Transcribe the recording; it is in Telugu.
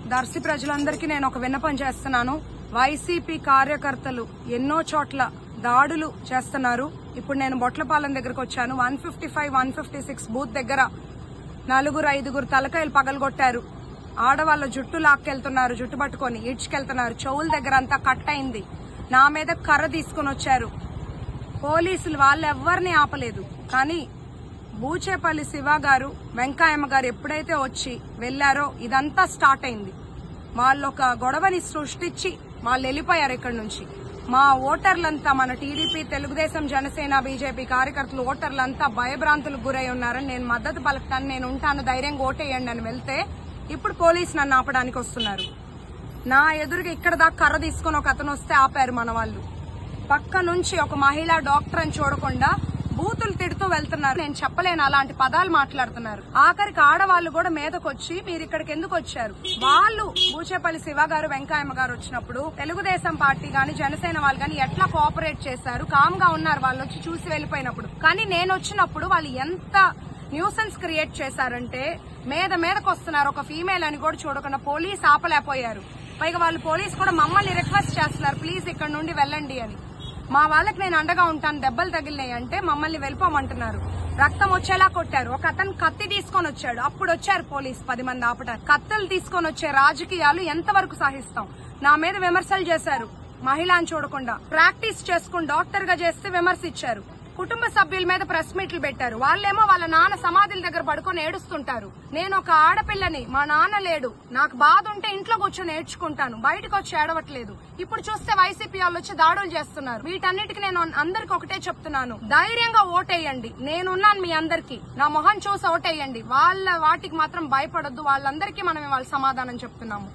దర్శి ప్రజలందరికీ నేను ఒక విన్నపం చేస్తున్నాను వైసీపీ కార్యకర్తలు ఎన్నో చోట్ల దాడులు చేస్తున్నారు ఇప్పుడు నేను బొట్లపాలెం దగ్గరకు వచ్చాను one fifty five one fifty six booth దగ్గర నలుగురు ఐదుగురు తలకాయలు పగలగొట్టారు ఆడవాళ్ళ జుట్టు లాక్కెళ్తున్నారు జుట్టు పట్టుకొని ఈడ్చుకెళ్తున్నారు చెవుల దగ్గర అంతా కట్ అయింది నా మీద కర్ర తీసుకుని వచ్చారు పోలీసులు వాళ్ళు ఎవ్వరిని ఆపలేదు కానీ బూచేపల్లి శివ గారు వెంకాయమ్మ గారు ఎప్పుడైతే వచ్చి వెళ్లారో ఇదంతా స్టార్ట్ అయింది వాళ్ళు ఒక గొడవని సృష్టించి వాళ్ళు వెళ్ళిపోయారు ఇక్కడి నుంచి మా ఓటర్లంతా మన టీడీపీ తెలుగుదేశం జనసేన బీజేపీ కార్యకర్తలు ఓటర్లంతా భయభ్రాంతులకు గురై ఉన్నారని నేను మద్దతు పలుకుతాను నేను ఉంటాను ధైర్యంగా ఓటేయండి అని వెళ్తే ఇప్పుడు పోలీసు నన్ను ఆపడానికి వస్తున్నారు నా ఎదురుగా ఇక్కడ దాకా కర్ర తీసుకొని ఒక అతను వస్తే ఆపారు మన వాళ్ళు పక్క నుంచి ఒక మహిళా డాక్టర్ అని చూడకుండా బూతులు తిడుతూ వెళ్తున్నారు నేను చెప్పలేను అలాంటి పదాలు మాట్లాడుతున్నారు ఆఖరికి ఆడవాళ్ళు కూడా మీదకొచ్చి మీరు ఇక్కడికి ఎందుకు వచ్చారు వాళ్ళు బూచేపల్లి శివ గారు వెంకయ్యమ్మ గారు వచ్చినప్పుడు తెలుగుదేశం పార్టీ గాని జనసేన వాళ్ళు గాని ఎట్లా కోఆపరేట్ చేశారు కామ్ గా ఉన్నారు వాళ్ళు వచ్చి చూసి వెళ్ళిపోయినప్పుడు కానీ నేను వచ్చినప్పుడు వాళ్ళు ఎంత న్యూసెన్స్ క్రియేట్ చేశారంటే మీద మీదకి వస్తున్నారు ఒక ఫీమేల్ అని కూడా చూడకుండా పోలీస్ ఆపలేకపోయారు పైగా వాళ్ళు పోలీస్ కూడా మమ్మల్ని రిక్వెస్ట్ చేస్తున్నారు ప్లీజ్ ఇక్కడ నుండి వెళ్ళండి అని మా వాళ్ళకి నేను అండగా ఉంటాను దెబ్బలు తగిలినాయి అంటే మమ్మల్ని వెళ్ళిపోమంటున్నారు రక్తం వచ్చేలా కొట్టారు ఒక అతను కత్తి తీసుకొని వచ్చాడు అప్పుడు వచ్చారు పోలీస్ పది మంది ఆపటారు కత్తులు తీసుకొని వచ్చే రాజకీయాలు ఎంతవరకు సహిస్తాం నా మీద విమర్శలు చేశారు మహిళని చూడకుండా ప్రాక్టీస్ చేసుకుని డాక్టర్ గా చేస్తే విమర్శ ఇచ్చారు కుటుంబ సభ్యుల మీద ప్రెస్ మీట్లు పెట్టారు వాళ్ళేమో వాళ్ళ నాన్న సమాధుల దగ్గర పడుకొని ఏడుస్తుంటారు నేను ఒక ఆడపిల్లని మా నాన్న లేడు నాకు బాధ ఉంటే ఇంట్లో కూర్చొని ఏడ్చుకుంటాను బయటకు వచ్చి ఏడవట్లేదు ఇప్పుడు చూస్తే వైసీపీ వాళ్ళు వచ్చి దాడులు చేస్తున్నారు వీటన్నిటికి నేను అందరికి ఒకటే చెప్తున్నాను ధైర్యంగా ఓటేయండి నేనున్నాను మీ అందరికి నా మొహం చూసి ఓటేయండి వాళ్ళ వాటికి మాత్రం భయపడొద్దు వాళ్ళందరికీ మనం ఇవాళ సమాధానం చెప్తున్నాము